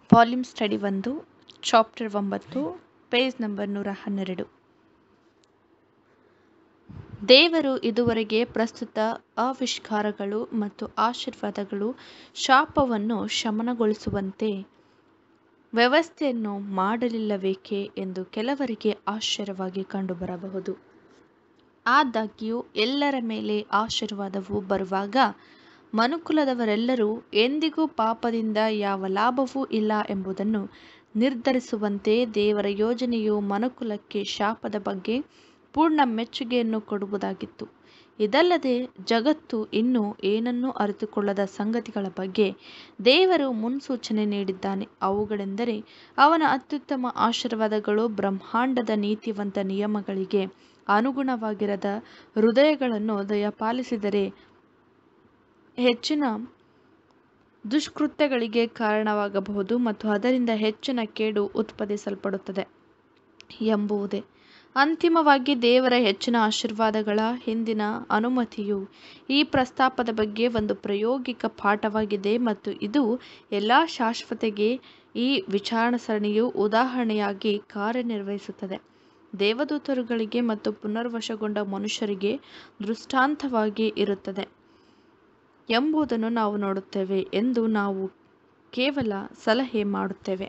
volume study ಒಂದು chapter ಒಂಬತ್ತು page number ನೂರ ಹನ್ನೆರಡು ದೇವರು ಇದುವರೆಗೆ ಪ್ರಸ್ತುತ ಆವಿಷ್ಕಾರಗಳು ಮತ್ತು ಆಶೀರ್ವಾದಗಳು ಶಾಪವನ್ನು ಶಮನಗೊಳಿಸುವಂತೆ ವ್ಯವಸ್ಥೆಯನ್ನು ಮಾಡಲಿಲ್ಲವೇಕೆ ಎಂದು ಕೆಲವರಿಗೆ ಆಶ್ಚರ್ಯವಾಗಿ ಕಂಡುಬರಬಹುದು ಆದಾಗ್ಯೂ ಎಲ್ಲರ ಮೇಲೆ ಆಶೀರ್ವಾದವು ಬರುವಾಗ ಮನುಕುಲದವರೆಲ್ಲರೂ ಎಂದಿಗೂ ಪಾಪದಿಂದ ಯಾವ ಲಾಭವೂ ಇಲ್ಲ ಎಂಬುದನ್ನು ನಿರ್ಧರಿಸುವಂತೆ ದೇವರ ಯೋಜನೆಯು ಮನುಕುಲಕ್ಕೆ ಶಾಪದ ಬಗ್ಗೆ ಪೂರ್ಣ ಮೆಚ್ಚುಗೆಯನ್ನು ಕೊಡುವುದಾಗಿತ್ತು ಇದಲ್ಲದೆ ಜಗತ್ತು ಇನ್ನೂ ಏನನ್ನೂ ಅರಿತುಕೊಳ್ಳದ ಸಂಗತಿಗಳ ಬಗ್ಗೆ ದೇವರು ಮುನ್ಸೂಚನೆ ನೀಡಿದ್ದಾನೆ ಅವುಗಳೆಂದರೆ ಅವನ ಅತ್ಯುತ್ತಮ ಆಶೀರ್ವಾದಗಳು ಬ್ರಹ್ಮಾಂಡದ ನೀತಿವಂತ ನಿಯಮಗಳಿಗೆ ಅನುಗುಣವಾಗಿರದ ಹೃದಯಗಳನ್ನು ದಯಪಾಲಿಸಿದರೆ ಹೆಚ್ಚಿನ ದುಷ್ಕೃತ್ಯಗಳಿಗೆ ಕಾರಣವಾಗಬಹುದು ಮತ್ತು ಅದರಿಂದ ಹೆಚ್ಚಿನ ಕೇಡು ಉತ್ಪಾದಿಸಲ್ಪಡುತ್ತದೆ ಎಂಬುದೇ ಅಂತಿಮವಾಗಿ ದೇವರ ಹೆಚ್ಚಿನ ಆಶೀರ್ವಾದಗಳ ಹಿಂದಿನ ಅನುಮತಿಯು ಈ ಪ್ರಸ್ತಾಪದ ಬಗ್ಗೆ ಒಂದು ಪ್ರಾಯೋಗಿಕ ಪಾಠವಾಗಿದೆ ಮತ್ತು ಇದು ಎಲ್ಲ ಶಾಶ್ವತೆಗೆ ಈ ವಿಚಾರಣಾ ಸರಣಿಯು ಉದಾಹರಣೆಯಾಗಿ ಕಾರ್ಯನಿರ್ವಹಿಸುತ್ತದೆ ದೇವದೂತರುಗಳಿಗೆ ಮತ್ತು ಪುನರ್ವಶಗೊಂಡ ಮನುಷ್ಯರಿಗೆ ದೃಷ್ಟಾಂತವಾಗಿ ಇರುತ್ತದೆ ಎಂಬುದನ್ನು ನಾವು ನೋಡುತ್ತೇವೆ ಎಂದು ನಾವು ಕೇವಲ ಸಲಹೆ ಮಾಡುತ್ತೇವೆ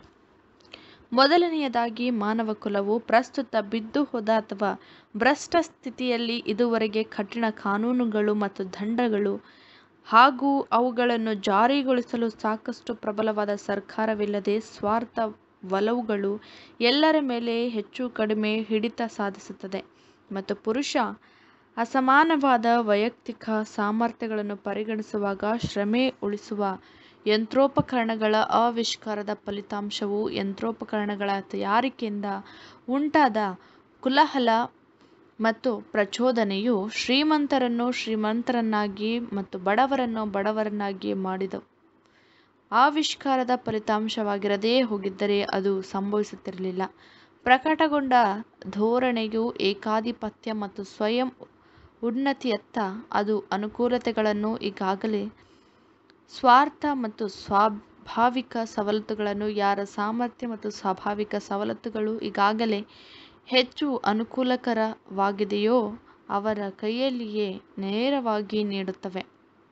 ಮೊದಲನೆಯದಾಗಿ ಮಾನವ ಕುಲವು ಪ್ರಸ್ತುತ ಬಿದ್ದು ಹೋದ ಅಥವಾ ಭ್ರಷ್ಟ ಸ್ಥಿತಿಯಲ್ಲಿ ಇದುವರೆಗೆ ಕಠಿಣ ಕಾನೂನುಗಳು ಮತ್ತು ದಂಡಗಳು ಹಾಗೂ ಅವುಗಳನ್ನು ಜಾರಿಗೊಳಿಸಲು ಸಾಕಷ್ಟು ಪ್ರಬಲವಾದ ಸರ್ಕಾರವಿಲ್ಲದೆ ಸ್ವಾರ್ಥ ಒಲವುಗಳು ಎಲ್ಲರ ಮೇಲೆ ಹೆಚ್ಚು ಕಡಿಮೆ ಹಿಡಿತ ಸಾಧಿಸುತ್ತದೆ ಮತ್ತು ಪುರುಷ ಅಸಮಾನವಾದ ವೈಯಕ್ತಿಕ ಸಾಮರ್ಥ್ಯಗಳನ್ನು ಪರಿಗಣಿಸುವಾಗ ಶ್ರಮೆ ಉಳಿಸುವ ಯಂತ್ರೋಪಕರಣಗಳ ಆವಿಷ್ಕಾರದ ಫಲಿತಾಂಶವು ಯಂತ್ರೋಪಕರಣಗಳ ತಯಾರಿಕೆಯಿಂದ ಉಂಟಾದ ಕುತೂಹಲ ಮತ್ತು ಪ್ರಚೋದನೆಯು ಶ್ರೀಮಂತರನ್ನು ಶ್ರೀಮಂತರನ್ನಾಗಿ ಮತ್ತು ಬಡವರನ್ನು ಬಡವರನ್ನಾಗಿ ಮಾಡಿದವು ಆವಿಷ್ಕಾರದ ಫಲಿತಾಂಶವಾಗಿರದೇ ಹೋಗಿದ್ದರೆ ಅದು ಸಂಭವಿಸುತ್ತಿರಲಿಲ್ಲ ಪ್ರಕಟಗೊಂಡ ಧೋರಣೆಯು ಏಕಾಧಿಪತ್ಯ ಮತ್ತು ಸ್ವಯಂ ಉನ್ನತಿಯತ್ತ ಅದು ಅನುಕೂಲತೆಗಳನ್ನು ಈಗಾಗಲೇ ಸ್ವಾರ್ಥ ಮತ್ತು ಸ್ವಾಭಾವಿಕ ಸವಲತ್ತುಗಳನ್ನು ಯಾರ ಸಾಮರ್ಥ್ಯ ಮತ್ತು ಸ್ವಾಭಾವಿಕ ಸವಲತ್ತುಗಳು ಈಗಾಗಲೇ ಹೆಚ್ಚು ಅನುಕೂಲಕರವಾಗಿದೆಯೋ ಅವರ ಕೈಯಲ್ಲಿಯೇ ನೇರವಾಗಿ ನೀಡುತ್ತವೆ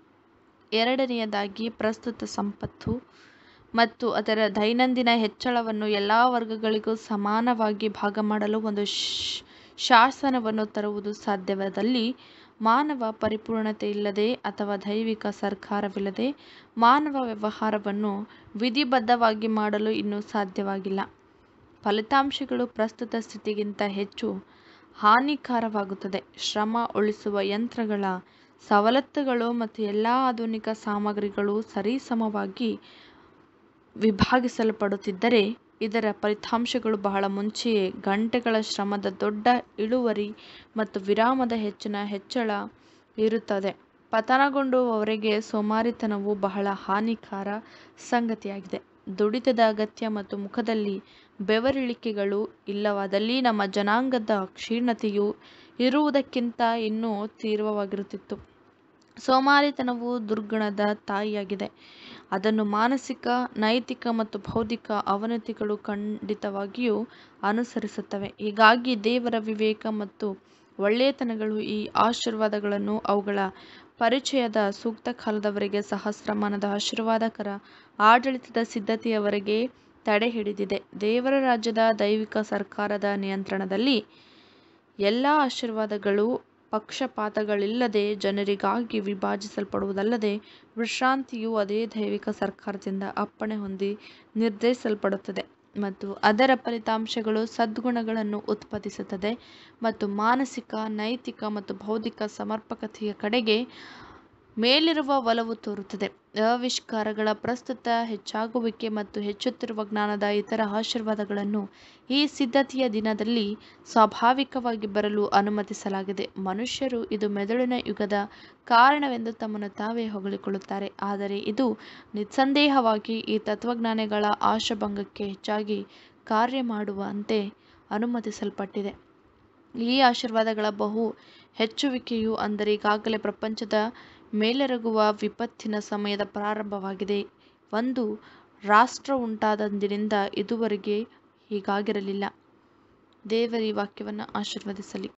ಎರಡನೆಯದಾಗಿ ಪ್ರಸ್ತುತ ಸಂಪತ್ತು ಮತ್ತು ಅದರ ದೈನಂದಿನ ಹೆಚ್ಚಳವನ್ನು ಎಲ್ಲ ವರ್ಗಗಳಿಗೂ ಸಮಾನವಾಗಿ ಭಾಗ ಮಾಡಲು ಒಂದು ಶಾಸನವನ್ನು ತರುವುದು ಸಾಧ್ಯವಾದಲ್ಲಿ ಮಾನವ ಪರಿಪೂರ್ಣತೆಯಿಲ್ಲದೆ ಅಥವಾ ದೈವಿಕ ಸರ್ಕಾರವಿಲ್ಲದೆ ಮಾನವ ವ್ಯವಹಾರವನ್ನು ವಿಧಿಬದ್ಧವಾಗಿ ಮಾಡಲು ಇನ್ನೂ ಸಾಧ್ಯವಾಗಿಲ್ಲ ಫಲಿತಾಂಶಗಳು ಪ್ರಸ್ತುತ ಸ್ಥಿತಿಗಿಂತ ಹೆಚ್ಚು ಹಾನಿಕರವಾಗುತ್ತದೆ ಶ್ರಮ ಉಳಿಸುವ ಯಂತ್ರಗಳ ಸವಲತ್ತುಗಳು ಮತ್ತು ಎಲ್ಲ ಆಧುನಿಕ ಸಾಮಗ್ರಿಗಳು ಸರಿಸಮವಾಗಿ ವಿಭಾಗಿಸಲ್ಪಡುತ್ತಿದ್ದರೆ ಇದರ ಫಲಿತಾಂಶಗಳು ಬಹಳ ಮುಂಚೆಯೇ ಗಂಟೆಗಳ ಶ್ರಮದ ದೊಡ್ಡ ಇಳುವರಿ ಮತ್ತು ವಿರಾಮದ ಹೆಚ್ಚಿನ ಹೆಚ್ಚಳ ಇರುತ್ತದೆ ಪತನಗೊಂಡವರಿಗೆ ಸೋಮಾರಿತನವು ಬಹಳ ಹಾನಿಕರ ಸಂಗತಿಯಾಗಿದೆ ದುಡಿತದ ಅಗತ್ಯ ಮತ್ತು ಮುಖದಲ್ಲಿ ಬೆವರಿಳಿಕೆಗಳು ಇಲ್ಲವಾದಲ್ಲಿ ನಮ್ಮ ಜನಾಂಗದ ಕ್ಷೀಣತೆಯು ಇರುವುದಕ್ಕಿಂತ ಇನ್ನೂ ತೀವ್ರವಾಗಿರುತ್ತಿತ್ತು ಸೋಮಾರಿತನವು ದುರ್ಗುಣದ ತಾಯಿಯಾಗಿದೆ ಅದನ್ನು ಮಾನಸಿಕ ನೈತಿಕ ಮತ್ತು ಬೌದ್ಧಿಕ ಅವನತಿಗಳು ಖಂಡಿತವಾಗಿಯೂ ಅನುಸರಿಸುತ್ತವೆ ಹೀಗಾಗಿ ದೇವರ ವಿವೇಕ ಮತ್ತು ಒಳ್ಳೆಯತನಗಳು ಈ ಆಶೀರ್ವಾದಗಳನ್ನು ಅವುಗಳ ಪರಿಚಯದ ಸೂಕ್ತ ಕಾಲದವರೆಗೆ ಸಹಸ್ರಮಾನದ ಆಶೀರ್ವಾದಕರ ಆಡಳಿತದ ಸಿದ್ಧತೆಯವರೆಗೆ ತಡೆಹಿಡಿದಿದೆ ದೇವರ ರಾಜ್ಯದ ದೈವಿಕ ಸರ್ಕಾರದ ನಿಯಂತ್ರಣದಲ್ಲಿ ಎಲ್ಲ ಆಶೀರ್ವಾದಗಳು ಪಕ್ಷಪಾತಗಳಿಲ್ಲದೆ ಜನರಿಗಾಗಿ ವಿಭಜಿಸಲ್ಪಡುವುದಲ್ಲದೆ ವಿಶ್ರಾಂತಿಯು ಅದೇ ದೈವಿಕ ಸರ್ಕಾರದಿಂದ ಅಪ್ಪಣೆ ಹೊಂದಿ ನಿರ್ಧರಿಸಲ್ಪಡುತ್ತದೆ ಮತ್ತು ಅದರ ಫಲಿತಾಂಶಗಳು ಸದ್ಗುಣಗಳನ್ನು ಉತ್ಪಾದಿಸುತ್ತದೆ ಮತ್ತು ಮಾನಸಿಕ ನೈತಿಕ ಮತ್ತು ಬೌದ್ಧಿಕ ಸಮರ್ಪಕತೆಯ ಕಡೆಗೆ ಮೇಲಿರುವ ಒಲವು ತೋರುತ್ತದೆ ಆವಿಷ್ಕಾರಗಳ ಪ್ರಸ್ತುತ ಹೆಚ್ಚಾಗುವಿಕೆ ಮತ್ತು ಹೆಚ್ಚುತ್ತಿರುವ ಜ್ಞಾನದ ಇತರ ಆಶೀರ್ವಾದಗಳನ್ನು ಈ ಸಿದ್ಧತೆಯ ದಿನದಲ್ಲಿ ಸ್ವಾಭಾವಿಕವಾಗಿ ಬರಲು ಅನುಮತಿಸಲಾಗಿದೆ ಮನುಷ್ಯರು ಇದು ಮೆದುಳಿನ ಯುಗದ ಕಾರಣವೆಂದು ತಮ್ಮನ್ನು ತಾವೇ ಹೊಗಳಿಕೊಳ್ಳುತ್ತಾರೆ ಆದರೆ ಇದು ನಿಸ್ಸಂದೇಹವಾಗಿ ಈ ತತ್ವಜ್ಞಾನಿಗಳ ಆಶಾಭಂಗಕ್ಕೆ ಹೆಚ್ಚಾಗಿ ಕಾರ್ಯ ಮಾಡುವಂತೆ ಅನುಮತಿಸಲ್ಪಟ್ಟಿದೆ ಈ ಆಶೀರ್ವಾದಗಳ ಬಹು ಹೆಚ್ಚುವಿಕೆಯು ಅಂದರೆ ಈಗಾಗಲೇ ಪ್ರಪಂಚದ ಮೇಲೆರಗುವ ವಿಪತ್ತಿನ ಸಮಯದ ಪ್ರಾರಂಭವಾಗಿದೆ ಒಂದು ರಾಷ್ಟ್ರ ಉಂಟಾದಂದಿನಿಂದ ಇದುವರೆಗೆ ಹೀಗಾಗಿರಲಿಲ್ಲ ದೇವರ ಈ ವಾಕ್ಯವನ್ನು ಆಶೀರ್ವದಿಸಲಿ